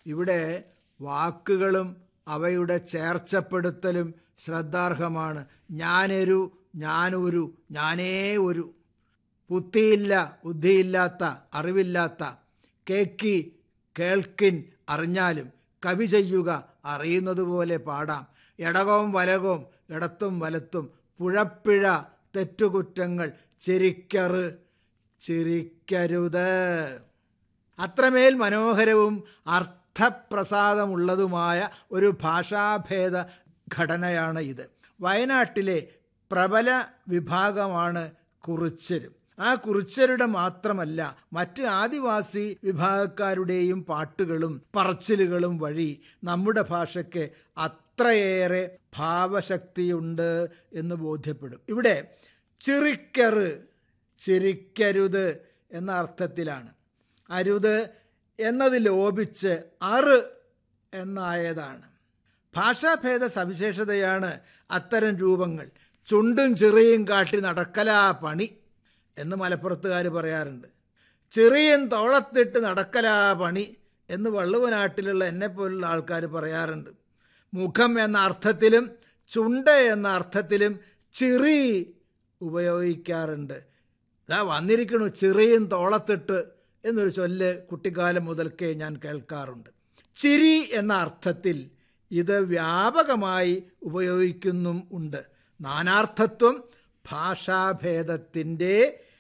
ഇവിടെ വാക്കുകളും അവയുടെ ചേർച്ചപ്പെടുത്തലും ശ്രദ്ധാർഹമാണ് ഞാനൊരു ഞാനൊരു ഞാനേ ഒരു ബുദ്ധിയില്ല ബുദ്ധിയില്ലാത്ത അറിവില്ലാത്ത കേക്കി കേൾക്കിൻ അറിഞ്ഞാലും കവി ചെയ്യുക അറിയുന്നത് പോലെ പാടാം എടകവും വലകവും ഇടത്തും വലത്തും പുഴപ്പിഴ തെറ്റുകുറ്റങ്ങൾ ചിരിക്കറ് ചിരിക്കരുത് അത്രമേൽ മനോഹരവും അർത്ഥപ്രസാദമുള്ളതുമായ ഒരു ഭാഷാഭേദ ഘടനയാണ് ഇത് വയനാട്ടിലെ പ്രബല വിഭാഗമാണ് കുറിച്ചരും ആ കുറിച്ചരുടെ മാത്രമല്ല മറ്റ് ആദിവാസി വിഭാഗക്കാരുടെയും പാട്ടുകളും പറച്ചിലുകളും വഴി നമ്മുടെ ഭാഷയ്ക്ക് അത്രയേറെ ഭാവശക്തിയുണ്ട് എന്ന് ബോധ്യപ്പെടും ഇവിടെ ചിറിക്കറ് ചിരിക്കരുത് എന്ന അർത്ഥത്തിലാണ് അരുത് എന്നത് ലോപിച്ച് അറ് എന്നായതാണ് ഭാഷാഭേദ സവിശേഷതയാണ് അത്തരം രൂപങ്ങൾ ചുണ്ടും ചിറിയും കാട്ടി നടക്കലാ പണി എന്ന് മലപ്പുറത്തുകാർ പറയാറുണ്ട് ചെറിയും തോളത്തിട്ട് നടക്കലാ പണി എന്ന് വള്ളുവനാട്ടിലുള്ള എന്നെപ്പോലുള്ള ആൾക്കാർ പറയാറുണ്ട് മുഖം എന്ന അർത്ഥത്തിലും ചുണ്ട് എന്ന അർത്ഥത്തിലും ചിറി ഉപയോഗിക്കാറുണ്ട് ഇതാ വന്നിരിക്കണു ചിറിയും തോളത്തിട്ട് എന്നൊരു ചൊല്ല് കുട്ടിക്കാലം മുതൽക്കേ ഞാൻ കേൾക്കാറുണ്ട് ചിരി എന്ന അർത്ഥത്തിൽ ഇത് വ്യാപകമായി ഉപയോഗിക്കുന്നും ഉണ്ട് നാനാർത്ഥത്വം ഭാഷാഭേദത്തിൻ്റെ